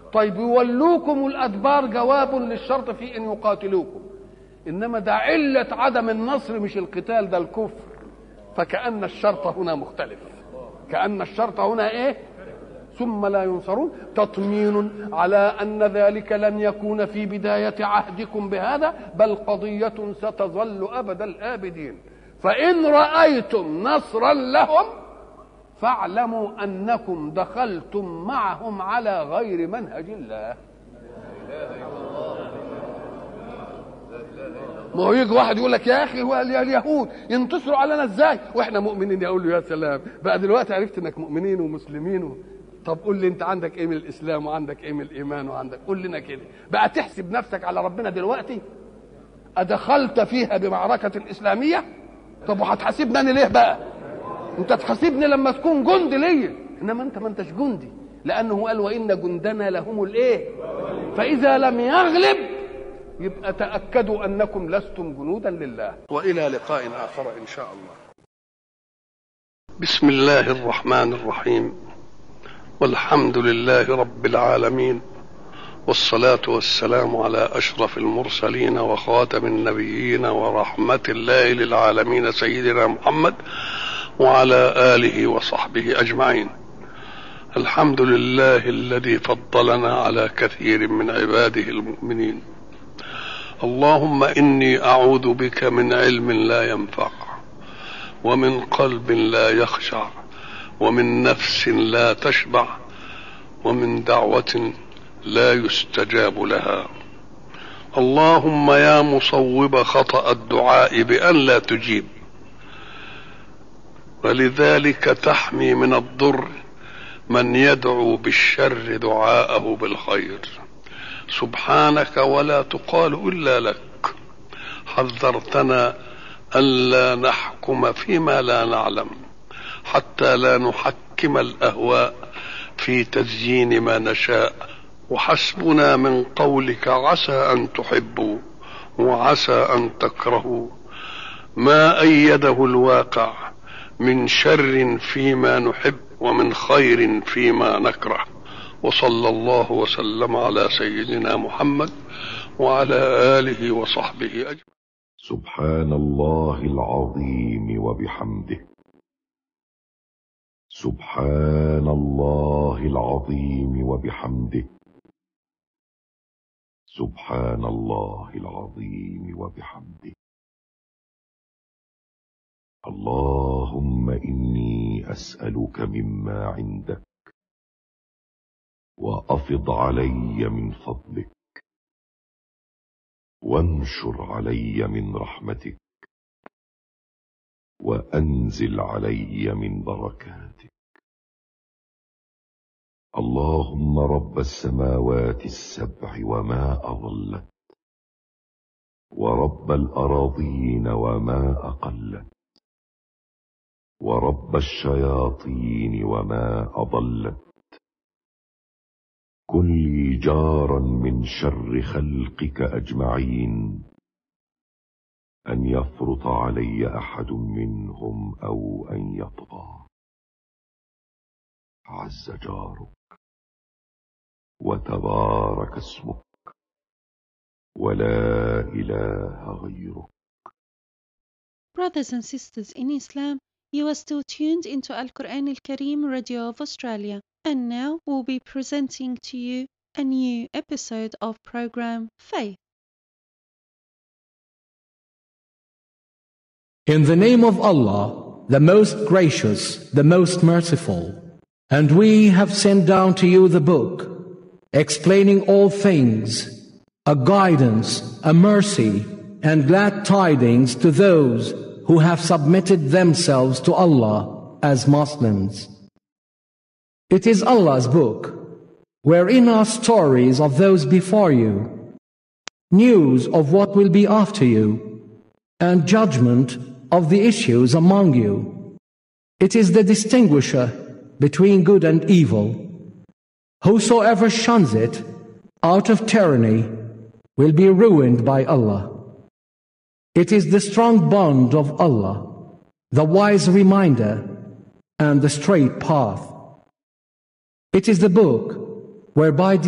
طيب يولوكم الادبار جواب للشرط في ان يقاتلوكم انما ده عله عدم النصر مش القتال ده الكفر فكأن الشرط هنا مختلف كأن الشرط هنا ايه ثم لا ينصرون تطمين على ان ذلك لن يكون في بدايه عهدكم بهذا بل قضيه ستظل ابد الابدين فان رايتم نصرا لهم فاعلموا انكم دخلتم معهم على غير منهج الله ما هو يجي واحد يقول لك يا اخي هو اليهود ينتصروا علينا ازاي واحنا مؤمنين يقول له يا سلام بقى دلوقتي عرفت انك مؤمنين ومسلمين و... طب قول لي انت عندك ايه من الاسلام وعندك ايه من الايمان وعندك قول لنا كده بقى تحسب نفسك على ربنا دلوقتي ادخلت فيها بمعركه الاسلاميه طب وهتحاسبني انا ليه بقى انت تحاسبني لما تكون جندي ليا انما انت ما انتش جندي لانه قال وان جندنا لهم الايه فاذا لم يغلب يبقى تاكدوا انكم لستم جنودا لله والى لقاء اخر ان شاء الله بسم الله الرحمن الرحيم والحمد لله رب العالمين والصلاة والسلام على أشرف المرسلين وخاتم النبيين ورحمة الله للعالمين سيدنا محمد وعلى آله وصحبه أجمعين الحمد لله الذي فضلنا على كثير من عباده المؤمنين اللهم إني أعوذ بك من علم لا ينفع ومن قلب لا يخشع ومن نفس لا تشبع ومن دعوة لا يستجاب لها اللهم يا مصوب خطأ الدعاء بأن لا تجيب ولذلك تحمي من الضر من يدعو بالشر دعاءه بالخير سبحانك ولا تقال إلا لك حذرتنا ألا نحكم فيما لا نعلم حتى لا نحكم الأهواء في تزيين ما نشاء وحسبنا من قولك عسى أن تحبوا وعسى أن تكرهوا ما أيده الواقع من شر فيما نحب ومن خير فيما نكره وصلى الله وسلم على سيدنا محمد وعلى آله وصحبه أجمعين سبحان الله العظيم وبحمده سبحان الله العظيم وبحمده سبحان الله العظيم وبحمده اللهم اني اسالك مما عندك وافض علي من فضلك وانشر علي من رحمتك وانزل علي من بركاتك اللهم رب السماوات السبع وما اضلت ورب الاراضين وما اقلت ورب الشياطين وما اضلت كن لي جارا من شر خلقك اجمعين ان يفرط علي احد منهم او ان يطغى عز جارك وتبارك اسمك ولا اله غيرك Brothers and sisters in Islam, you are still tuned into Al Quran Al Kareem Radio of Australia, and now we'll be presenting to you a new episode of program Faith. In the name of Allah, the most gracious, the most merciful, and we have sent down to you the book, explaining all things, a guidance, a mercy, and glad tidings to those who have submitted themselves to Allah as Muslims. It is Allah's book, wherein are stories of those before you, news of what will be after you, and judgment of the issues among you. It is the distinguisher between good and evil. Whosoever shuns it out of tyranny will be ruined by Allah. It is the strong bond of Allah, the wise reminder, and the straight path. It is the book whereby